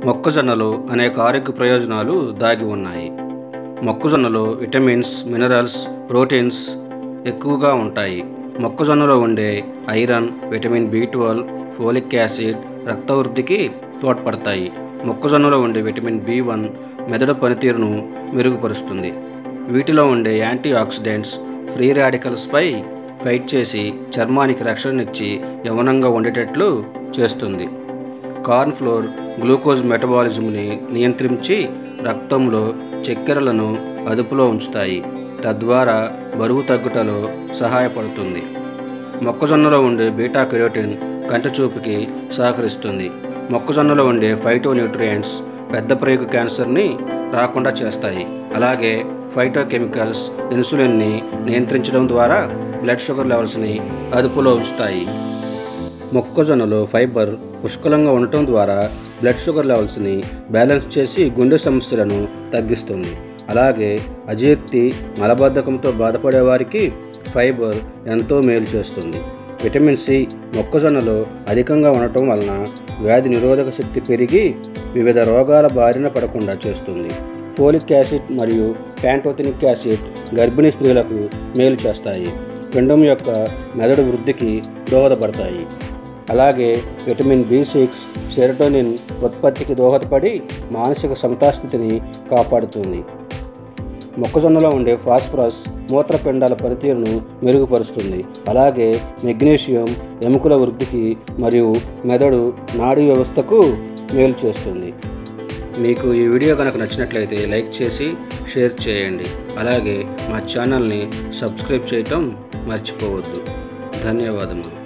మొక్కజొన్నలో అనేక ఆరోగ్య ప్రయోజనాలు దాగి ఉన్నాయి మొక్కజొన్నలో విటమిన్స్ మినరల్స్ ప్రోటీన్స్ ఎక్కువగా ఉంటాయి మొక్కజొన్నలో ఉండే iron vitamin B twelve folic acid రక్త వృద్ధికి తోడ్పడతాయి మొక్కజొన్నలో ఉండే విటమిన్ బి వన్ మెదడు పనితీరును మెరుగుపరుస్తుంది వీటిలో ఉండే యాంటీ ఆక్సిడెంట్స్ ఫ్రీ రాడికల్స్పై ఫైట్ చేసి చర్మానికి రక్షణనిచ్చి యవనంగా ఉండేటట్లు చేస్తుంది కార్న్ ఫ్లోర్ గ్లూకోజ్ మెటబాలిజంని నియంత్రించి రక్తంలో చక్కెరలను అదుపులో ఉంచుతాయి తద్వారా బరువు తగ్గుటలో సహాయపడుతుంది మొక్కజొన్నలో ఉండే బీటా కెరోటిన్ కంటి చూపుకి సహకరిస్తుంది మొక్కజొన్నలో ఉండే ఫైటో న్యూట్రియంట్స్ పెద్ద ప్రేగు క్యాన్సర్ని రాకుండా చేస్తాయి అలాగే ఫైటోకెమికల్స్ ఇన్సులిన్ని నియంత్రించడం ద్వారా బ్లడ్ షుగర్ లెవెల్స్ని అదుపులో ఉంచుతాయి మొక్కజొన్నలో ఫైబర్ పుష్కలంగా ఉండటం ద్వారా బ్లడ్ షుగర్ లెవెల్స్ని బ్యాలెన్స్ చేసి గుండె సమస్యలను తగ్గిస్తుంది అలాగే అజీర్తి మలబద్ధకంతో బాధపడే వారికి ఫైబర్ ఎంతో మేలు చేస్తుంది విటమిన్ సి మొక్కజొన్నలో అధికంగా ఉండటం వలన వ్యాధి నిరోధక శక్తి పెరిగి వివిధ రోగాల బారిన పడకుండా చేస్తుంది ఫోలిక్ యాసిడ్ మరియు ప్యాంటోథెనిక్ యాసిడ్ గర్భిణీ స్త్రీలకు మేలు చేస్తాయి పిండం యొక్క మెదడు వృద్ధికి దోహదపడతాయి అలాగే విటమిన్ బి సిక్స్ సెరటోనిన్ ఉత్పత్తికి దోహదపడి మానసిక సమతాస్థితిని కాపాడుతుంది మొక్కజొన్నలో ఉండే ఫాస్ఫరస్ మూత్రపిండాల పనితీరును మెరుగుపరుస్తుంది అలాగే మెగ్నీషియం ఎముకల వృద్ధికి మరియు మెదడు నాడీ వ్యవస్థకు మేలు చేస్తుంది మీకు ఈ వీడియో కనుక నచ్చినట్లయితే లైక్ చేసి షేర్ చేయండి అలాగే మా ఛానల్ని సబ్స్క్రైబ్ చేయటం మర్చిపోవద్దు ధన్యవాదములు